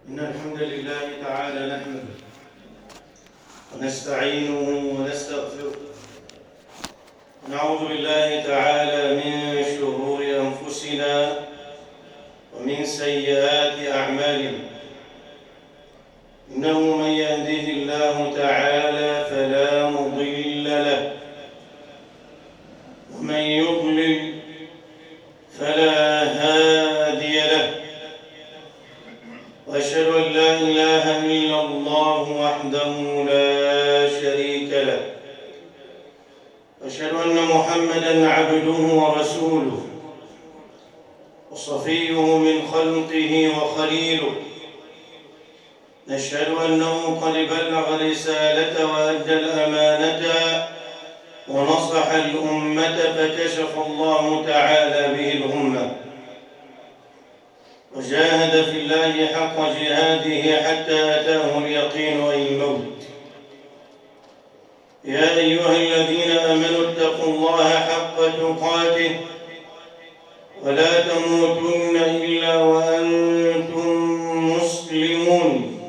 إن الحمد لله تعالى نحمده ونستعينه ونستغفره نعوذ بالله تعالى من شرور أنفسنا ومن سيئات أعمالنا إنه من يهده الله تعالى فلا مضل له ومن يضلل فلا هادي له واشهد ان لا اله الا الله وحده لا شريك له واشهد ان محمدا عبده ورسوله وصفيه من خلقه وخليله نشهد انه قد بلغ الرساله وادى الامانه ونصح الامه فكشف الله تعالى به الامه وجاهد في الله حق جهاده حتى أتاه اليقين أي الموت يا أيها الذين آمنوا اتقوا الله حق تقاته ولا تموتن إلا وأنتم مسلمون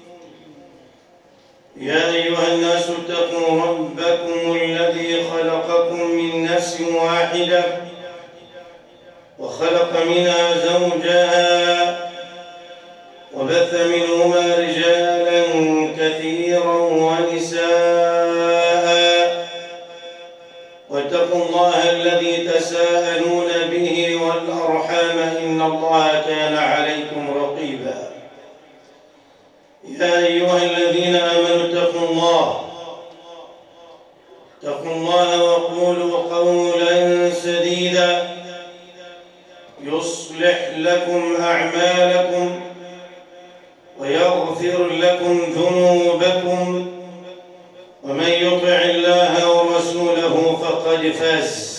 يا أيها الناس اتقوا ربكم الذي خلقكم من نفس واحدة وخلق منها زوجها وبث منهما رجالا كثيرا ونساء واتقوا الله الذي تساءلون به والارحام ان الله كان عليكم رقيبا يا ايها الذين امنوا اتقوا الله اتقوا الله وقولوا قولا سديدا يصلح لكم أعمالكم ويغفر لكم ذنوبكم ومن يطع الله ورسوله فقد فاز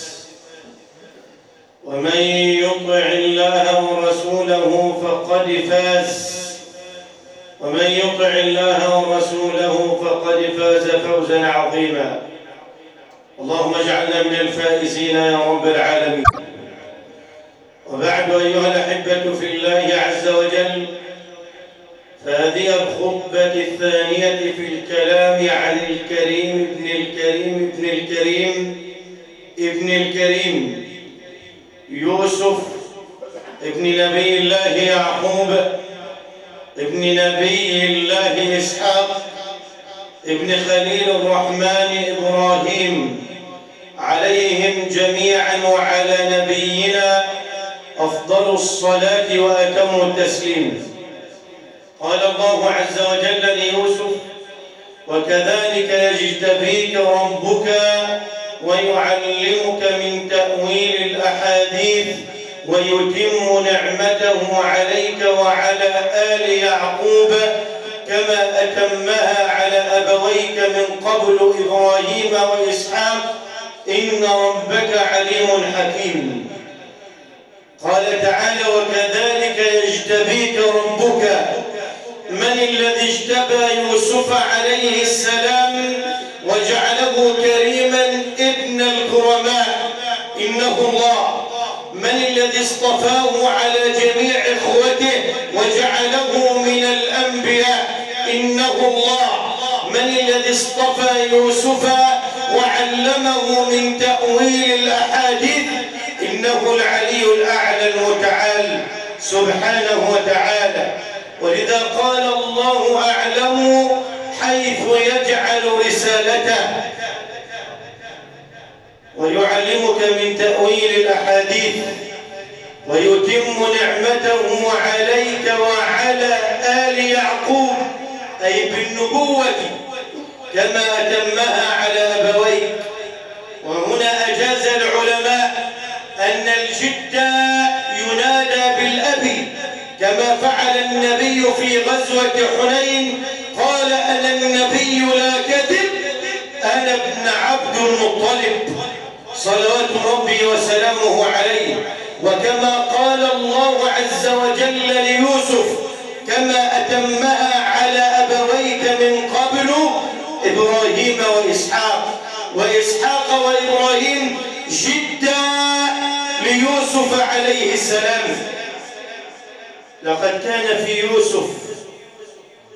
ومن يطع الله ورسوله فقد فاز ومن يطع الله ورسوله فقد فاز فوزا عظيما اللهم اجعلنا من الفائزين يا رب العالمين وبعد أيها الأحبة في الله عز وجل فهذه الخطبة الثانية في الكلام عن الكريم ابن الكريم ابن الكريم ابن الكريم يوسف ابن نبي الله يعقوب ابن نبي الله إسحاق ابن خليل الرحمن إبراهيم عليهم جميعا وعلى نبينا أفضل الصلاة وأتم التسليم قال الله عز وجل ليوسف وكذلك يجتبيك ربك ويعلمك من تأويل الأحاديث ويتم نعمته عليك وعلى آل يعقوب كما أتمها على أبويك من قبل إبراهيم وإسحاق إن ربك عليم حكيم قال تعالى وكذلك يجتبيك ربك من الذي اجتبى يوسف عليه السلام وجعله كريما ابن الكرماء إنه الله من الذي اصطفاه على جميع إخوته وجعله من الأنبياء إنه الله من الذي اصطفى يوسف وعلمه من تأويل الأحاديث إنه العلي الأعلى المتعال سبحانه وتعالى ولذا قال الله أعلم حيث يجعل رسالته ويعلمك من تأويل الأحاديث ويتم نعمته عليك وعلى آل يعقوب أي بالنبوة كما أتمها على أبويك وهنا أجاز العلماء أن الجد ينادى بالأب كما فعل النبي في غزوة حنين قال أنا النبي لا كذب أنا ابن عبد المطلب صلوات ربي وسلامه عليه وكما قال الله عز وجل ليوسف كما أتمها على أبويك من قبل إبراهيم وإسحاق وإسحاق وإبراهيم جدا ليوسف عليه السلام لقد كان في يوسف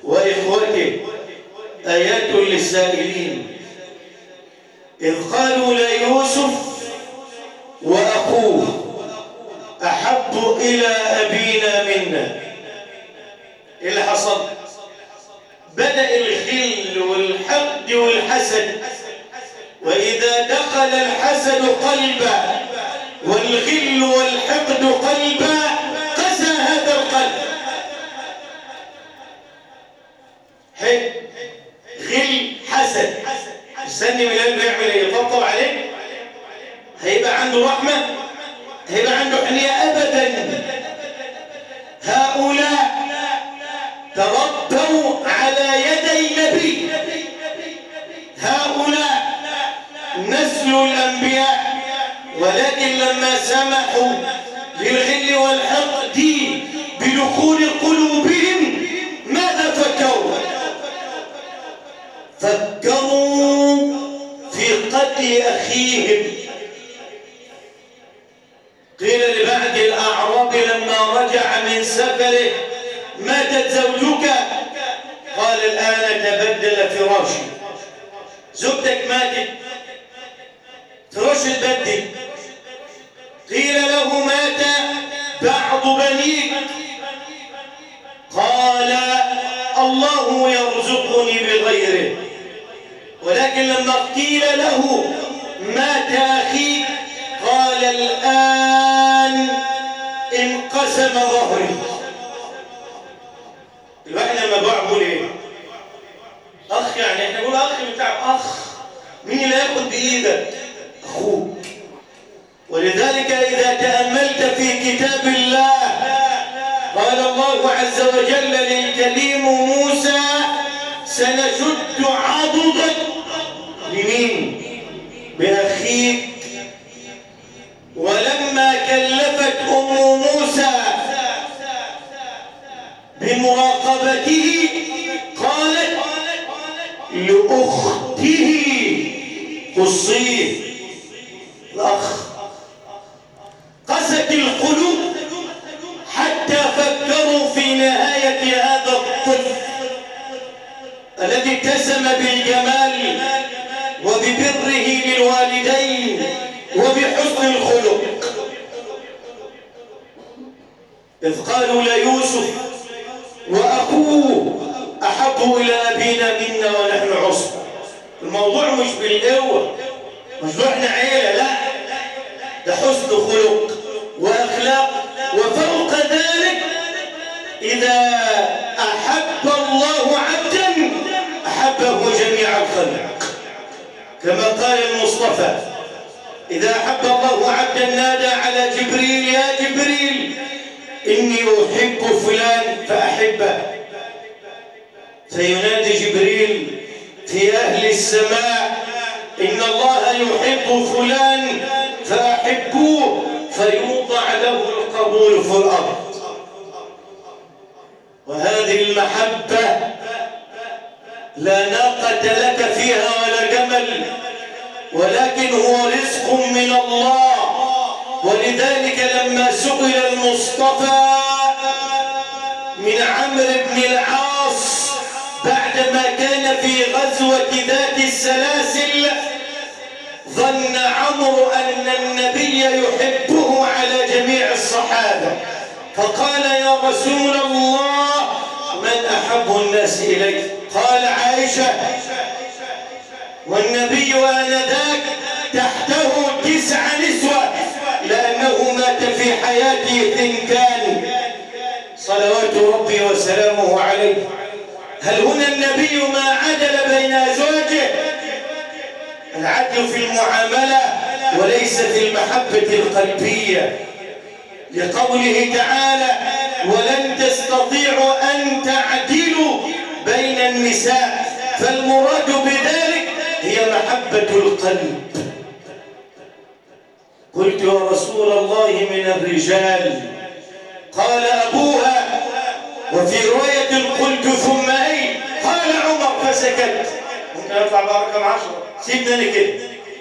وإخوته آيات للسائلين إذ قالوا ليوسف وأخوه أحب إلى أبينا منا إيه اللي حصل بدأ الخل والحقد والحسد وإذا دخل الحسد قلبا والغل والحقد قلبا قسى هذا القلب حب غل حسد استني من القلب يعمل ايه يطبطب عليه هيبقى عنده رحمه هيبقى عنده حنيه ابدا هؤلاء تربوا على يدي نبي هؤلاء نسل الانبياء ولكن لما سمحوا للغل والحقد بدخول قلوبهم ماذا فكروا فكروا في قتل اخيهم قيل لبعض الاعراب لما رجع من سفره ماتت زوجك قال الان تبدل فراشي زوجتك ماتت فراش تبدل قيل له مات بعض بنيك قال الله يرزقني بغيره ولكن لما قيل له مات أخيك قال الآن انقسم ظهري الواحد لما بقول ايه اخ يعني احنا نقول اخ بتاع اخ مين اللي ياخد بايدك اخوك ولذلك اذا تاملت في كتاب الله قال الله عز وجل للكليم موسى سنشد عضدك لمين باخيك ولما كلفت ام موسى بمراقبته قالت لاخته قصيه الاخ قست القلوب حتى فكروا في نهايه هذا الطفل الذي اتسم بالجمال وببره للوالدين وبحسن الخلق إذ قالوا ليوسف وأخوه أحب إلى أبينا منا ونحن عصبة الموضوع مش بالقوة مش احنا عيلة لا ده حسن خلق وأخلاق وفوق ذلك إذا أحب الله عبدا أحبه جميع الخلق كما قال المصطفى إذا أحب الله عبدا نادى على جبريل يا جبريل إني أحب فلان فأحبه فينادي جبريل في أهل السماء إن الله يحب فلان فأحبوه فيوضع له القبول في الأرض وهذه المحبة لا ناقة لك فيها ولا جمل ولكن هو رزق من الله ولذلك لما سئل المصطفى من عمرو بن العاص بعدما كان في غزوة ذات السلاسل ظن عمرو أن النبي يحبه على جميع الصحابة فقال يا رسول الله من أحب الناس إليك قال عائشة والنبي آنذاك تحته تسع نسوة لأنه مات في حياته ثنتان صلوات ربي وسلامه عليه هل هنا النبي ما عدل بين أزواجه العدل في المعاملة وليس في المحبة القلبية لقوله تعالى ولن تستطيعوا أن تعدلوا بين النساء فالمراد بذلك هي محبة القلب قلت يا رسول الله من الرجال قال أبوها وفي رواية قلت ثم أي قال عمر فسكت ممكن أطلع بقى رقم عشرة سيبنا أنا كده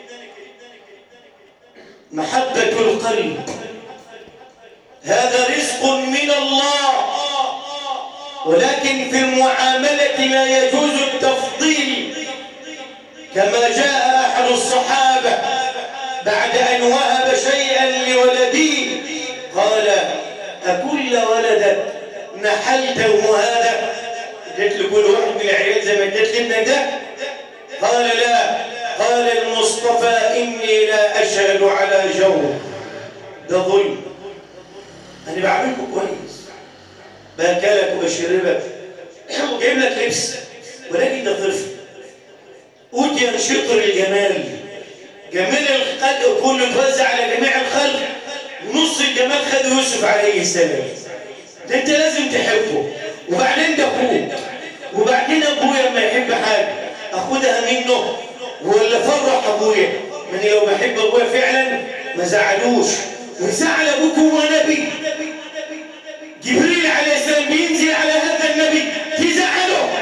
محبة القلب هذا رزق من الله ولكن في المعاملة لا يجوز التفضيل كما جاء أحد الصحابة بعد أن وهب شيئا لولديه قال أكل ولدك نحلته هذا جت لكل واحد من العيال زي ما جت لنا ده قال لا قال المصطفى إني لا أشهد على جور ده ظلم أنا بعملكم كويس باكلك وبشربك وجايب لك لبس ولكن ده طفل أوتي شطر الجمال جمال الخلق كله توزع على جميع الخلق نص الجمال خد يوسف عليه السلام ده انت لازم تحبه وبعدين ده اخوك وبعدين ابويا ما يحب حاجه اخدها منه ولا فرح ابويا من لو بحب ابويا فعلا ما زعلوش وزعل ابوك هو نبي جبريل عليه السلام بينزل على هذا النبي تزعله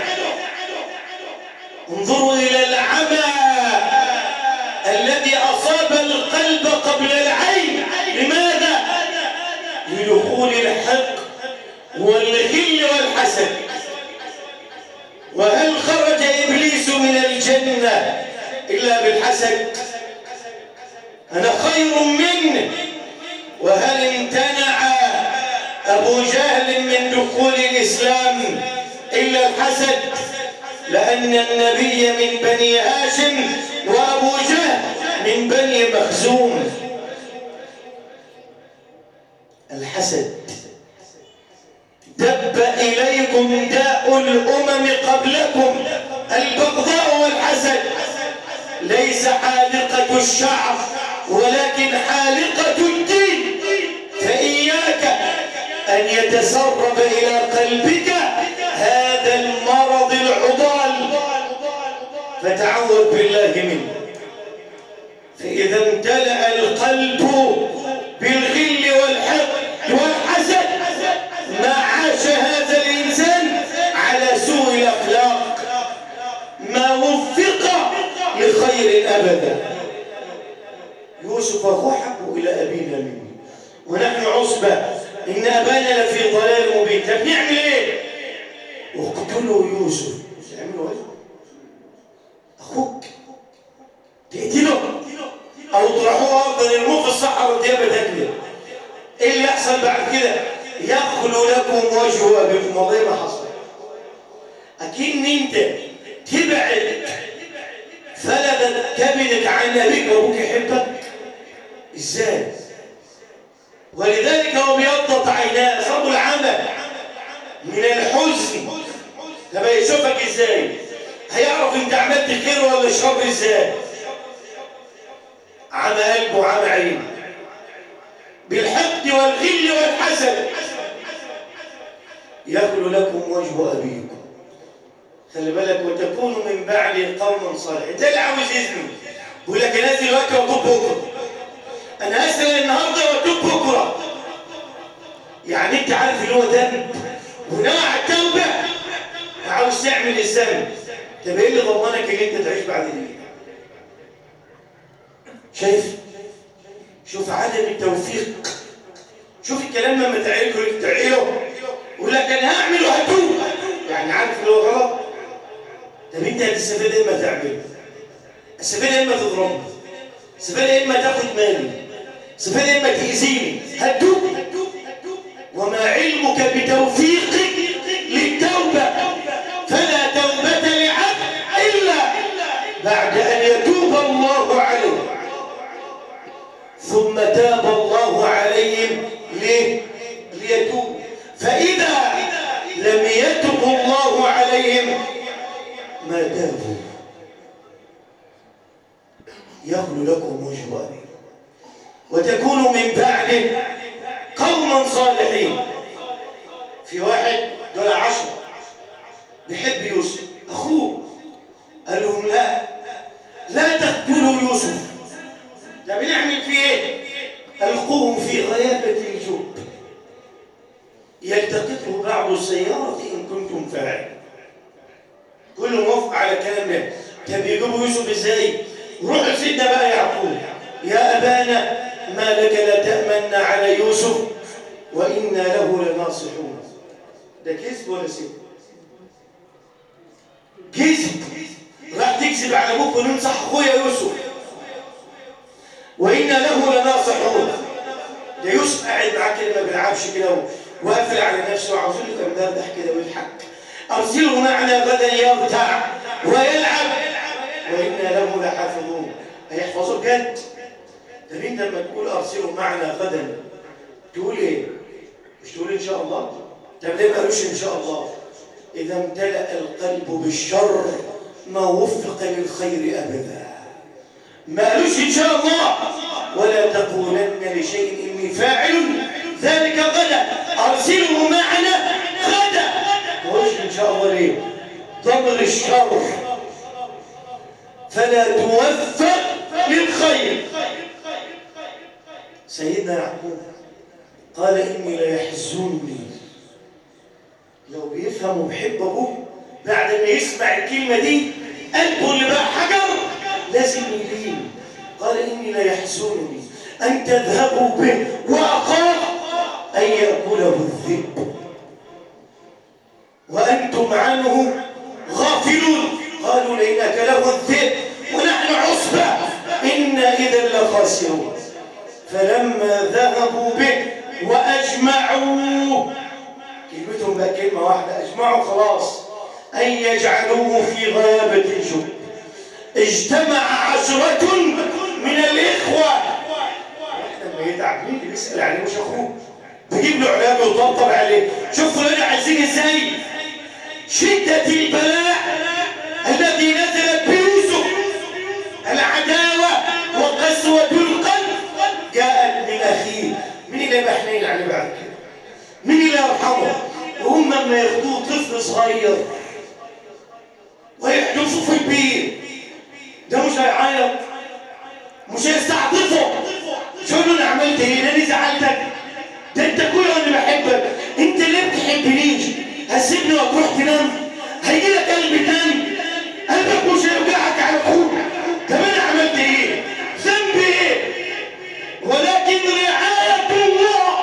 انظروا الى العمى الذي اصاب القلب قبل العين لماذا لدخول الحق والغل والحسد وهل خرج ابليس من الجنه الا بالحسد انا خير منه وهل امتنع ابو جهل من دخول الاسلام الا الحسد لان النبي من بني هاشم وابو جهل من بني مخزوم الحسد دب إليكم داء الأمم قبلكم البغضاء والحسد ليس حالقة الشعر ولكن حالقة الدين فإياك أن يتسرب إلى قلبك هذا المرض العضال فتعوذ بالله منه فإذا امتلأ القلب بالغل والحقد والحسد ما عاش هذا الإنسان على سوء الأخلاق ما وفق لخير أبدا يوسف أخوه حبه إلى أبينا مني ونحن عصبة إن أبانا لفي ضلال مبين طب نعمل إيه؟ اقتلوا يوسف تعملوا إيه؟ أخوك تقتله أو اطرحوه أرضا يرموه في الصحراء ديابة تاكله إيه اللي يحصل بعد كده؟ يخلو لكم وجه أبيكم والله ما حصل أكن أنت تبعد فلدت كبدك عن أبيك وأبوك يحبك إزاي؟ ولذلك هو بيضت عيناه صاب العمى من الحزن طب يشوفك ازاي هيعرف انت عملت خير ولا شر ازاي عمى قلبه وعمى عينه بالحقد والغل والحسد يخلو لكم وجه ابيكم خلي بالك وتكونوا من بعد قوما صالحين ده اللي عاوز يزني يقول لك انا دلوقتي واتوب بكره انا اسال النهارده واتوب بكره يعني انت عارف اللي هو ذنب ونوع التوبه عاوز تعمل الذنب طب ايه اللي ضمنك ان انت تعيش بعد دي شايف شوف عدم التوفيق شوف الكلام لما تعيله تعيله يقول لك انا هعمل وهتوب يعني عارف اللي هو غلط طب انت هتستفاد ايه اما تعمل استفاد ايه اما تضربني استفاد ايه اما تاخد مالي استفاد ايه اما تاذيني هتوب وما علمك بتوفيقك للتوبه فلا توبه لعبد الا بعد ان يتوب الله عليه ثم تاب الله عليهم ليه ليتوب فاذا لم يتب الله عليهم ما تابوا يخلو لكم وجه أبيكم وتكونوا من بعده قوما صالحين في واحد دول عشرة بيحب يوسف أخوه قال لهم لا لا تقتلوا يوسف ده بنعمل فيه ايه ألقوهم في غيابة الجب يلتقطه بعض السيارة إن كنتم فاعلين كله موافق على الكلام ده طب يجيبوا يوسف ازاي روح لسيدنا بقى يعقوب يا ابانا ما لك لا تامن على يوسف وانا له لناصحون ده كذب ولا سب كذب راح تكذب على ابوك وننصح اخويا يوسف وإنا له لناصحون ده يوسف قاعد معاه كده ما بيلعبش كده وقافل على نفسه وعاوزين يبقى مدردح كده ويضحك أرسله معنا غدا يرتع ويلعب وإنا له لحافظون هيحفظوا بجد طب انت لما تقول ارسله معنا غدا تقول ايه مش تقول ان شاء الله طب ليه ما قالوش ان شاء الله اذا امتلأ القلب بالشر ما وفق للخير ابدا ما قالوش ان شاء الله ولا تقولن لشيء اني فاعل ذلك غدا ارسله معنا غدا ما قالوش ان شاء الله ليه ضمر الشر فلا توفق للخير سيدنا يعقوب قال إني ليحزنني لو بيفهم وبيحب أبوه بعد ما يسمع الكلمة دي قلبه اللي بقى حجر لازم يلين قال إني ليحزنني أن تذهبوا به وأخاف أن يأكله الذئب وأنتم عنه غافلون قالوا لئن أكله الذئب ونحن عصبة إنا إذا لخاسرون فلما ذهبوا به وأجمعوا كلمتهم بقى كلمة واحدة أجمعوا خلاص أن يجعلوه في غيابة الجب اجتمع عشرة من الإخوة لما يتعب مين اللي بيسأل عليه مش أخوه بيجيب له علاج ويطبطب عليه شوفوا هنا عايزين ازاي شدة البلاء الذي نزلت بيوسف العداوة وقسوة القلب جاءت من أخيه مين اللي يبقى حنين عليه بعد كده مين اللي يرحمه وهم لما ياخدوه طفل صغير ويحدثوا في البيت ده مش هيعيط مش هيستعطفه شو له انا عملت ايه انا زعلتك ده انت كل انا بحبك انت ليه بتحبنيش هسيبني وتروح تنام هيجي لك قلب تاني قلبك مش هيوجعك على اخوك طب انا عملت ايه ذنبي ايه ولكن رعايه الله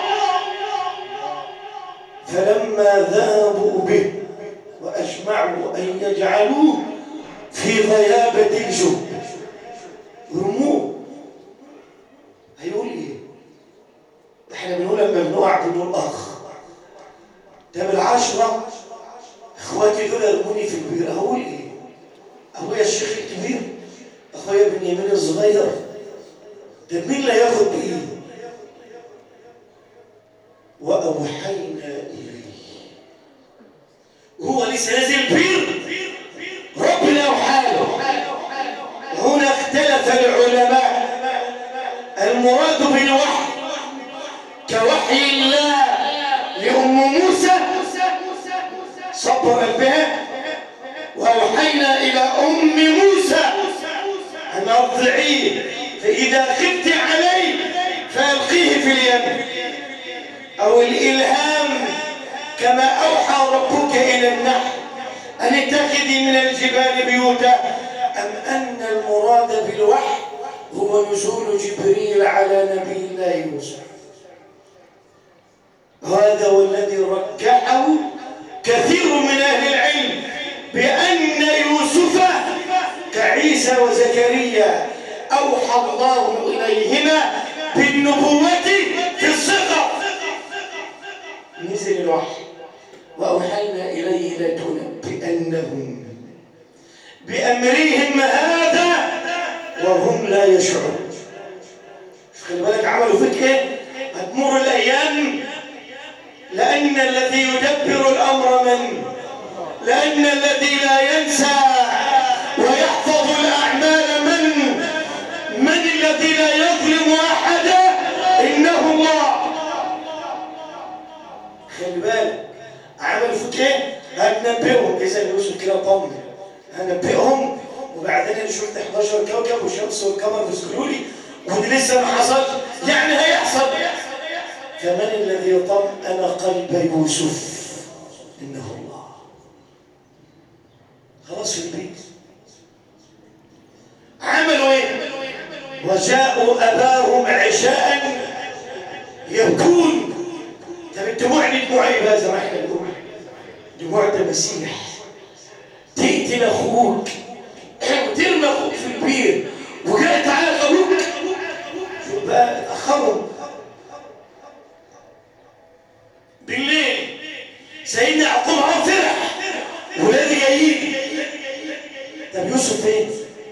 فلما ذهبوا به واجمعوا ان يجعلوه في غيابه الجب رموه هيقول ايه احنا بنقول لما بنقع بنقول اخ ده بالعشرة اخواتي دول يرموني في البير اقول ايه ابويا الشيخ الكبير اخويا بنيامين الصغير ده مين اللي ياخد بايده واوحينا اليه وهو لسه نازل البير ربنا اوحاله هنا اختلف العلماء المراد بالوحي كوحي الله لأم موسى صبر بها وأوحينا إلى أم موسى أن أرضعيه فإذا خفت عليه فألقيه في اليم أو الإلهام كما أوحى ربك إلى النحل أن اتخذي من الجبال بيوتا أم أن المراد بالوحي هو نزول جبريل على نبي الله يوسف هذا هو الذي رجحه كثير من أهل العلم بأن يوسف كعيسى وزكريا أوحى الله إليهما بالنبوة في الصغر نزل الوحي وأوحينا إليه لتنبئنهم بأمرهم هذا وهم لا يشعرون خلي بالك عملوا فيك ايه هتمر الايام لان الذي يدبر الامر من لان الذي لا ينسى ويحفظ الاعمال من من الذي لا يظلم احدا انه الله خلي بالك عملوا فيك ايه هتنبئهم اذا يوسف كده طمن هنبئهم وبعدين انا شفت 11 كوكب والشمس والقمر بيسجدوا لي ودي لسه ما حصلش يعني هيحصل فمن الذي يطمئن قلب يوسف انه الله خلاص في البيت عملوا ايه وجاءوا اباهم عشاء يبكون طب الدموع دي دموع ايه بقى زي ما احنا بنقول دموع تماسيح تقتل اخوك وترمي اخوك في البير وجاي تعالى ابوك شوف بقى اتاخروا بالليل سيدنا يعقوب اهو فرح ولادي جايين طب يوسف فين؟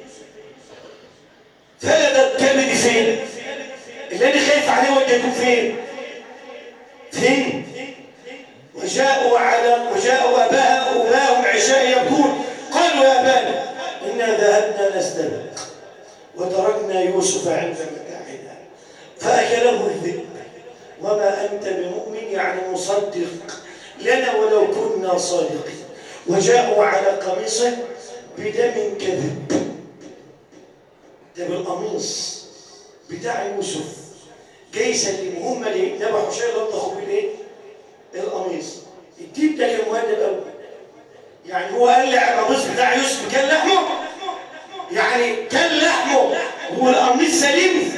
فلدت كبدي فين؟ اللي انا خايف عليه وديته فين؟ فين؟ وجاءوا على وجاءوا اباها اباهم عشاء يبكون قالوا يا ابانا انا ذهبنا نستبق وتركنا يوسف عند متاعنا فاكله الذئب وما انت بمؤمن يعني مصدق لنا ولو كنا صادقين وجاءوا على قميصه بدم كذب ده بالقميص بتاع يوسف جاي يسلمه هم ليه ذبحوا شيء لطخوا بيه ليه القميص الديب ده كان مهدد قوي يعني هو قال لي على القميص بتاع يوسف كان لحمه يعني كان لحمه والقميص سليم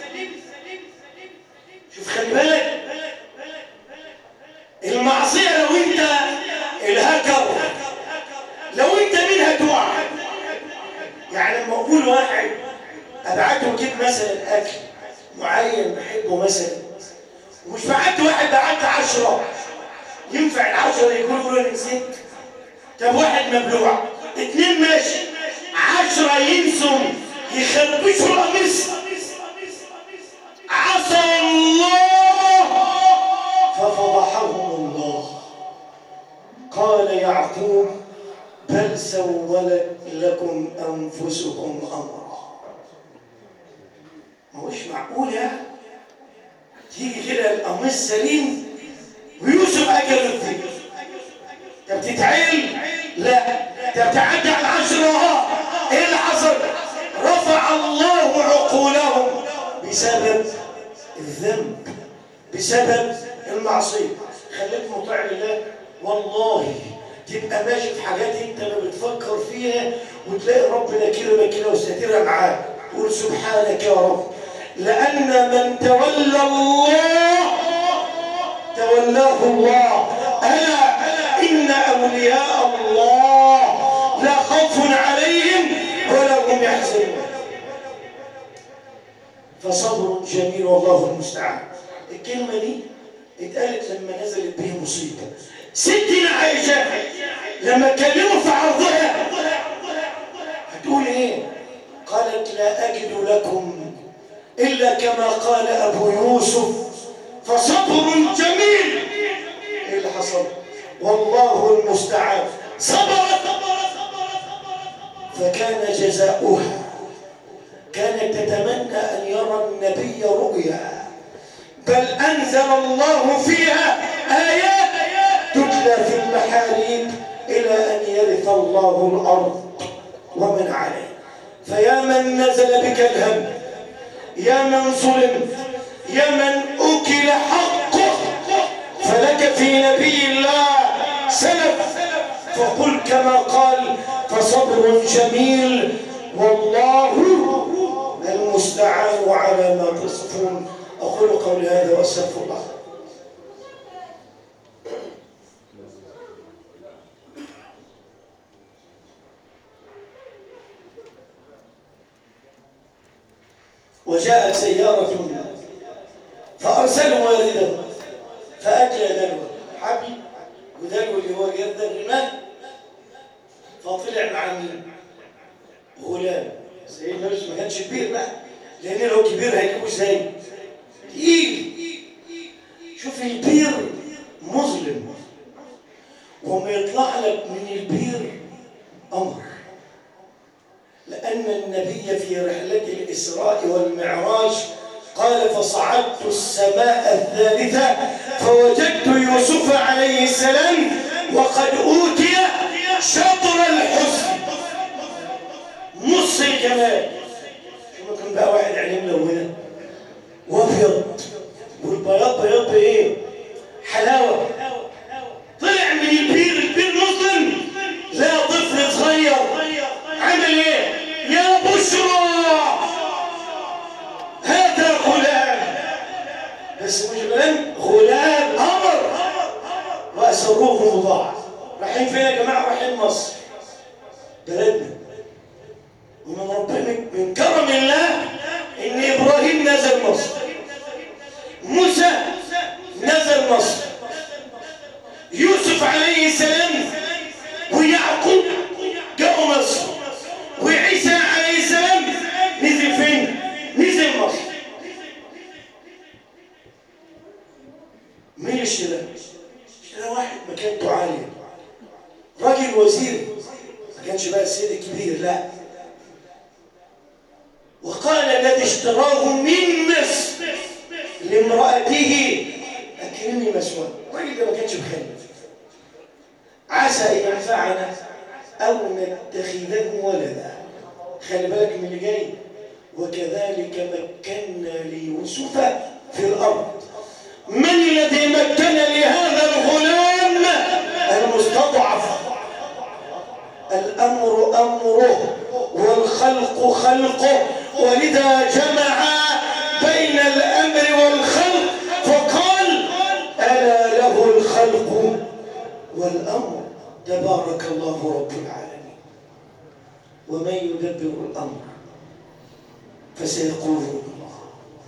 شوف خلي بالك المعصيه لو انت الهكر لو انت منها تقع يعني لما اقول واحد ابعته كده مثلا اكل معين بحبه مثلا ومش بعت واحد بعت عشرة ينفع العشرة يقولوا يقولوا انا نسيت طب واحد مبلوع اتنين ماشي عشرة ينسوا يخربشوا القميص عصى الله ففضحهم الله قال يعقوب بل سولت لكم انفسكم امرا ما هوش معقول يعني تيجي كده القميص سليم ويوسف اكل الذئب انت بتتعيل لا انت بتعدي على العشرة اه ايه اللي حصل رفع الله عقولهم بسبب الذنب بسبب المعصية خليك مطيع لله والله تبقى ماشي في حاجات انت ما بتفكر فيها وتلاقي ربنا كرمك كده وسترها معاك قول سبحانك يا رب لأن من تولى الله تولاه الله ألا إن أولياء الله لا خوف عليهم ولا هم يحزنون فصبر جميل والله المستعان الكلمة دي اتقالت لما نزلت به مصيبة ستنا عائشة لما اتكلموا في عرضها هتقول ايه قالت لا أجد لكم إلا كما قال أبو يوسف فصبر جميل إيه اللي حصل والله المستعان صبرت فكان جزاؤها كانت تتمنى أن يرى النبي رؤيا بل أنزل الله فيها آيات تتلى في المحاريب إلى أن يرث الله الأرض ومن عليه فيا من نزل بك الهم يا من ظلم يا من أكل حقه فلك في نبي الله سلف فقل كما قال فصبر جميل والله المستعان على ما تصفون أقول قولي هذا وأستغفر الله وجاءت سيارة فأرسلوا والده فأكل دلو حبي ودلو اللي هو جد الرمال فطلع مع مين؟ غلام سيدنا يوسف ما كانش كبير بقى لأن لو كبير هيجيبه ازاي؟ تقيل شوف البير مظلم وما يطلع لك من البير أمر لأن النبي في رحلة الإسراء والمعراج قال فصعدت السماء الثالثة فوجدت يوسف عليه السلام وقد أوتي شطر الحسن نص الجمال شو ممكن بقى واحد عينيه ملونه وابيض والبياض بياض بايه؟ حلاوه طلع من البير البير مسلم لا طفل صغير عمل ايه؟ يا بشرى هذا غلام بس مش غلام غلام امر واسروه مضاعف راح جماعة رايحين مصر بلدنا ومن ربنا من كرم الله ان ابراهيم نزل مصر موسى نزل مصر يوسف عليه السلام ويعقوب جاءوا مصر وعيسى عليه السلام نزل فين نزل مصر مين الشلال شلال واحد مكانته عاليه راجل وزير ما كانش بقى السيد الكبير لا وقال الذي اشتراه من مصر لامرأته أكرمني مسواه الراجل ده ما كانش مخلف عسى أن ينفعنا أو نتخذه ولدا خلي بالك من اللي جاي وكذلك مكنا ليوسف في الأرض من الذي مكن لهذا الغلام المستضعف الأمر أمره والخلق خلقه ولذا جمع بين الأمر والخلق فقال ألا له الخلق والأمر تبارك الله رب العالمين ومن يدبر الأمر فسيقولون الله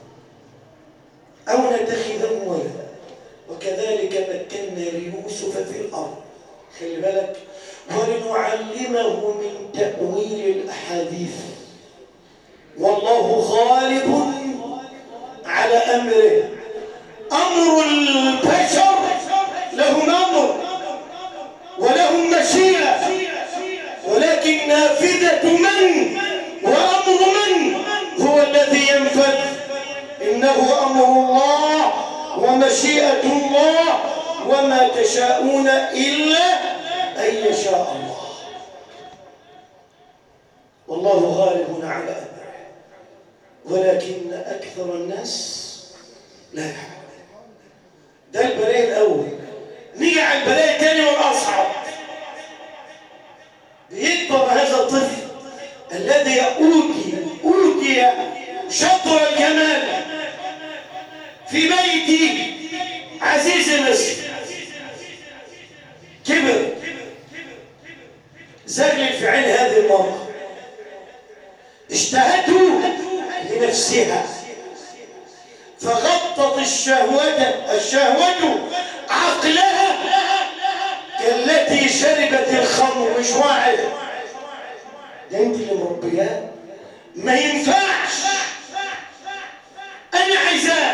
أو نتخذه ولدا وكذلك مكنا ليوسف في الأرض خلي بالك ولنعلمه من تأويل الأحاديث والله غالب على أمره أمر البشر لهم أمر ولهم مشيئة ولكن نافذة من وأمر من هو الذي ينفذ إنه أمر الله ومشيئة الله وما تشاءون إلا أن يشاء الله والله غالب على أمره ولكن أكثر الناس لا يعلم ده البلاء الأول نيجي على البلاء الثاني والأصعب بيكبر هذا الطفل الذي أوتي أوتي شطر الجمال في بيت عزيز مصر كبر زغلل في عين هذه المرأة اشتهته لنفسها فغطت الشهوة الشهوة عقلها كالتي شربت الخمر مش واعي ده انت اللي مربياه ما ينفعش انا عايزاه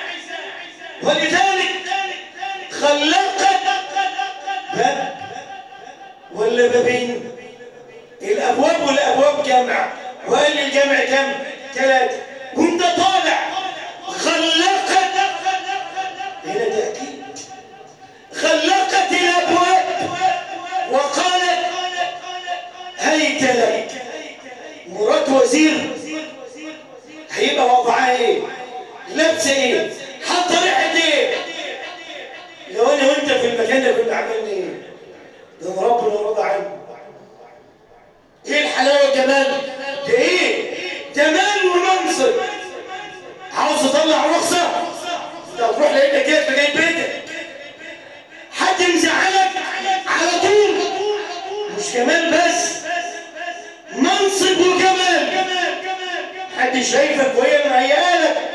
ولذلك خلقت باب ولا بابين الابواب والابواب جمع وقال لي الجمع كم ثلاثه وانت طالع خلقت هنا تاكيد خلقت الابواب وقالت هيت لك مرات وزير هيبقى وضعها ايه لابسه ايه حاطه ريحه ايه لو انا وانت في المكان ده كنا عملنا ايه ده ربنا رضى عنه ايه الحلاوه والجمال ده ايه جمال ومنصب عاوز تطلع رخصه انت هتروح لقيتك كده في جاي بيتك حد مزعلك على طول مش جمال بس منصب وجمال حد شايفك وهي مهيالك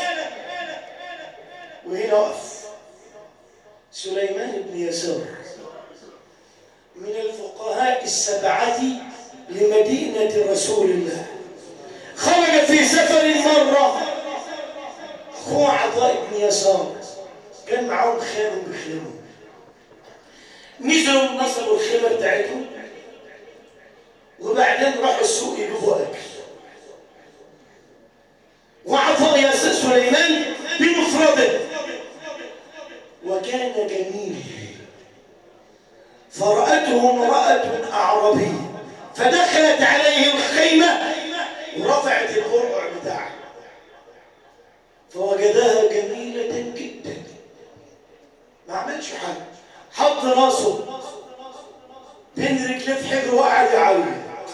وهنا وقف سليمان بن يسار من الفقهاء السبعة لمدينة رسول الله خرج في سفر مرة أخوه عطاء بن يسار كان معاهم خير بخيرهم نزلوا نصبوا الخيمة بتاعتهم وبعدين راحوا السوق يجيبوا أكل وعطاء يا سليمان بمفرده وكان جميل فرأته امرأة أعربية فدخلت عليه الخيمة ورفعت القرع بتاعه فوجدها جميلة جدا ما عملش حاجة حط راسه بين رجليه في حجره وقعد يعيط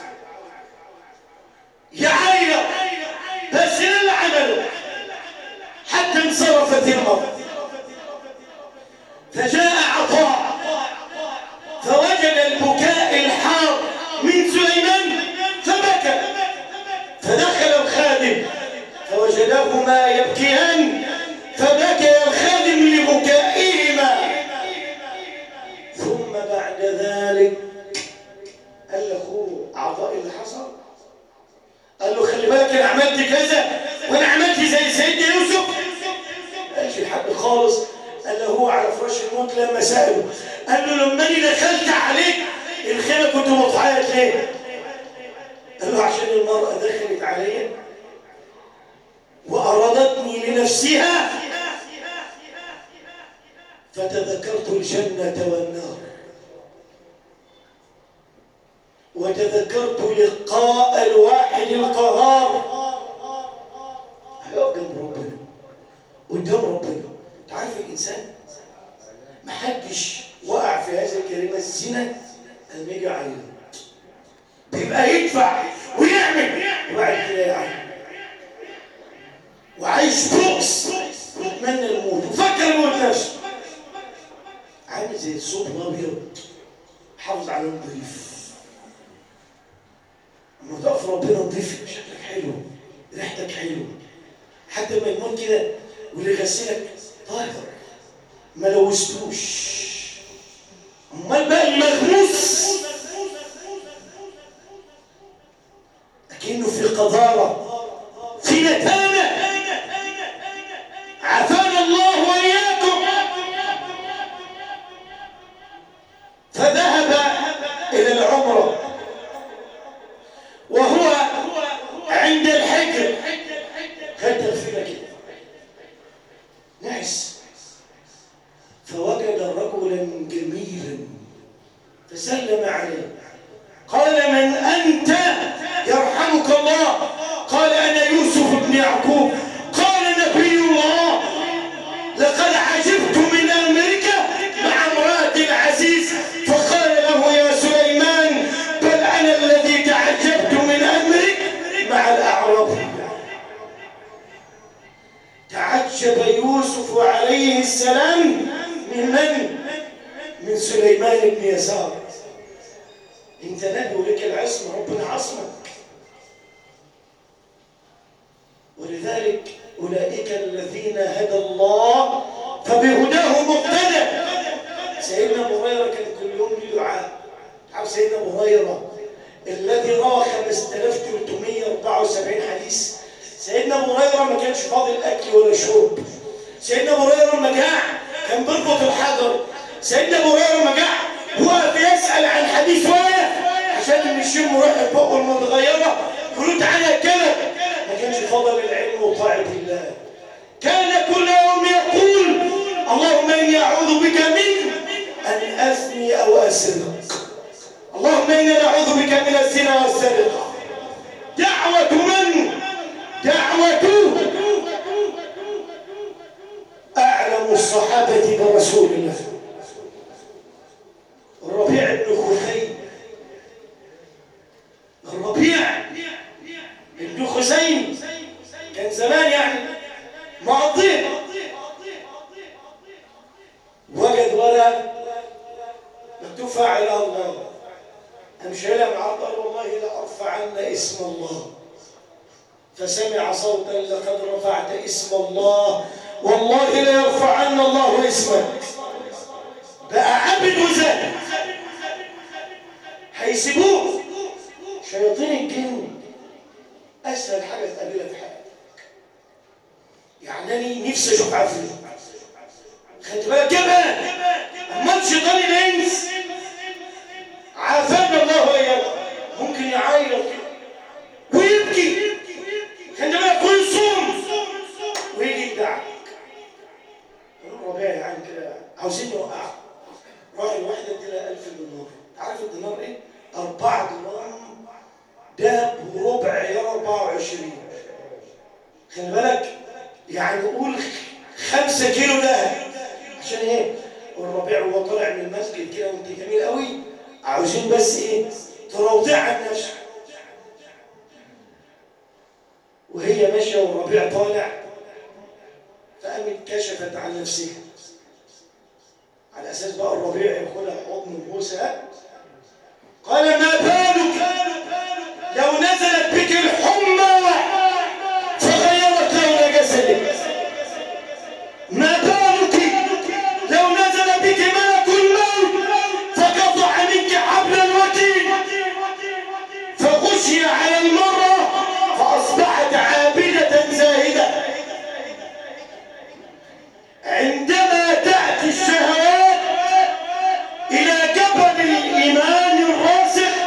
يعيط بس ايه اللي عمله حتى انصرفت المرأة فجاء عطاء فوجد البكاء نفسها فتذكرت الجنة والنار وتذكرت لقاء الواحد القهار هيقف جنب ربنا قدام ربنا تعرف الإنسان محدش وقع في هذه الكلمة الزنا لما يجي عليه بيبقى يدفع ويعمل وبعد كده يعمل وعايش بؤس ويتمنى الموت وفكر يموت نفسه عامل زي الصوت الابيض حافظ على نظيف لما تقف ربنا نضيف شكلك حلو ريحتك حلو حتى ما يموت كده واللي يغسلك طاهر ما لوثتوش امال بقى المغموس اكنه في قذاره في نتانه عافانا الله واياكم فذهب الى العمره وهو عند الحجر خد تغفيله كده نعس فوجد رجلا جميلا فسلم عليه قال من أنت يرحمك الله قال أنا يوسف بن يعقوب قال نبي الله لقد عجبت من أمريكا مع امرأة العزيز فقال له يا سليمان بل أنا الذي تعجبت من أمرك مع الأعراب تعجب يوسف عليه السلام من من؟ من سليمان بن يسار انت نبي ولك العصمة ربنا عصمك ولذلك أولئك الذين هدى الله فبهداه مقتدى سيدنا أبو هريرة كان كل يوم له دعاء عارف سيدنا أبو هريرة الذي روى 5374 حديث سيدنا ابو هريره ما كانش فاضي الاكل ولا شرب سيدنا ابو هريره لما جاع كان بيربط الحجر سيدنا ابو هريره لما جاع وقف يسال عن حديث وايه عشان اللي يشم روح البق المتغيره يقولوا تعالى كده ما كانش فاضي للعلم وطاعه الله كان كل يوم يقول اللهم اني اعوذ بك من ان اثني او اسرق اللهم انا نعوذ بك من الزنا والسرقه دعوه من دعوة أعلم الصحابة برسول الله الربيع بن خثيم الربيع بن خثيم كان زمان يعني مقضيه وجد ورقة مكتوب فاعل الله أمشي لها مع قال والله لأرفعن اسم الله فسمع صوتا لقد رفعت اسم الله والله ليرفعن الله اسمك بقى عبد وزاد هيسيبوه شياطين الجن اسهل حاجه تقابلها في حياتك يعني انا نفسي اشوف عفريت خدت بالك يا بقى امال شيطان الانس عافانا الله واياكم ممكن يعيط كده ويبكي عندما يكون صوم ويجي يدعك الربيع يعني كده عاوزين يوقعوا راح الواحدة اديلها 1000 دينار عارف الدينار ايه؟ 4 دينار ده بربع عيار 24 خلي بالك يعني قول 5 كيلو دهب عشان ايه؟ والربيع وهو طالع من المسجد كده وانت جميل قوي عاوزين بس ايه؟ تروضع عن نفسك وهي ماشية والربيع طالع فقامت كشفت عن نفسها على أساس بقى الربيع ياخدها حضن وبوسها قال ما بالك لو نزلت بك الحمى فغيرت لون جسدك ما بالك لو نزل بك ملك الموت فقطع منك حبل الوتين فغشي على المرة فأصبحت عابدة زاهدة عندما تأتي الشهوات إلى جبل الإيمان الراسخ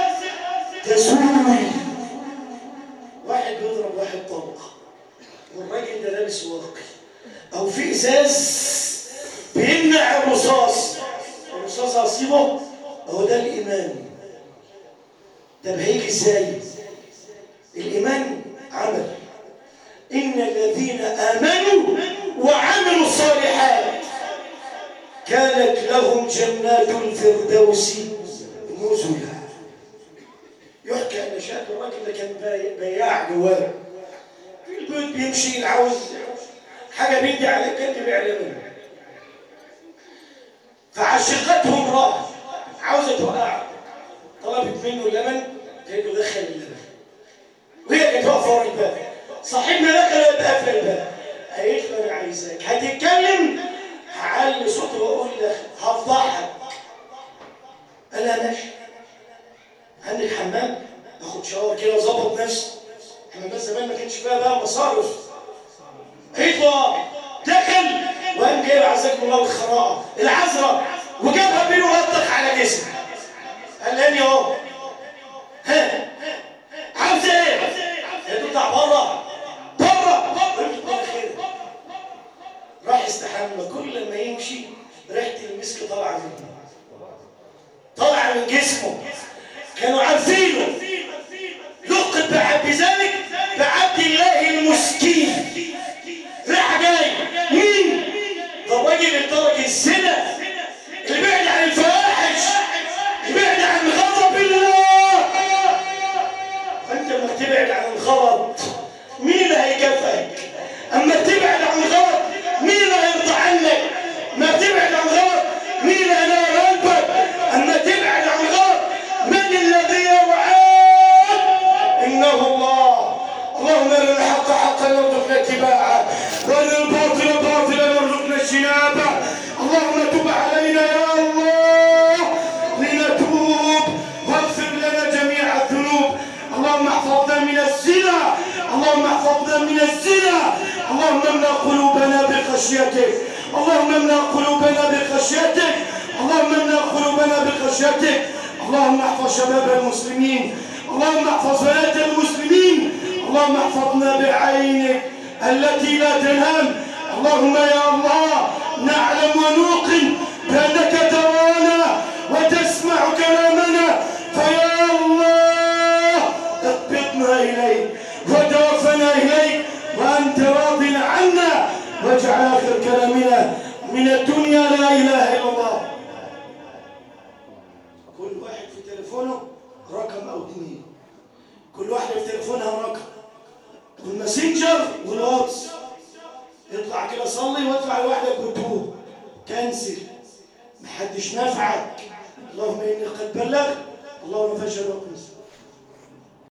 طب هيجي ازاي الايمان عمل ان الذين امنوا وعملوا الصالحات كانت لهم جنات الفردوس نزلا يحكى ان شاب الراجل ده كان باي- بياع جوار في البيت بيمشي العاوز حاجه بيدي عليه كان بيبيع لبن فعشقته امراه عاوزه توقعه طلبت منه اللبن قال له دخل اللبن وهي كانت واقفه ورا الباب صاحبنا دخل وقت قافل الباب قالت له انا عايزاك هتتكلم هعلي صوتي واقول لك هفضحك قال لها ماشي عندك حمام اخد شاور كده واظبط نفسي حمامات زمان ما كانش فيها بقى مصارف قالت له آه. دخل وقام جايب عزاكم الله الخراءه العذراء وجابها بيه ولطخ على جسمه قال لي اهو ها عاوز ايه؟ قالت له اطلع بره بره قلت له خير راح يستحمى كل ما يمشي ريحه المسك طالعه منه طالعه من جسمه كانوا عارفينه لقب بعد بذلك بعبد الله المسكين راح جاي مين؟ ده الراجل اللي ترك الزنا اللي بعد عن الفواحش اللي بعد عن غضب الله فانت لما تبعد عن الغلط مين اللي هيكافئك؟ اما تبعد عن الغلط مين اللي هيرضى عنك؟ ما تبعد عن الغلط مين اللي هينور قلبك؟ اما تبعد عن الغلط من الذي يرعاك؟ انه الله اللهم ارنا الحق حقا وارزقنا اتباعه وارنا الباطل باطلا وارزقنا اجتنابه اللهم تب علينا يا الله لنتوب واغفر لنا جميع الذنوب اللهم احفظنا من الزنا اللهم احفظنا من الزنا اللهم املا قلوبنا بخشيتك اللهم املا قلوبنا بخشيتك اللهم املا قلوبنا بخشيتك اللهم احفظ شباب المسلمين اللهم احفظ بنات المسلمين اللهم احفظنا بعينك التي لا تنام اللهم يا الله نعلم ونوقن بانك ترانا وتسمع كلامنا فيا الله اقبضنا اليك وتوفنا اليك وانت راض عنا واجعل اخر كلامنا من الدنيا لا اله الا الله كل واحد في تليفونه رقم او اثنين كل واحده في تليفونها رقم والماسنجر والواتس اطلع كده صلي وادفع لوحدك وتوب كنسل محدش نافعك اللهم اني قد بلغت اللهم فاشهد وقم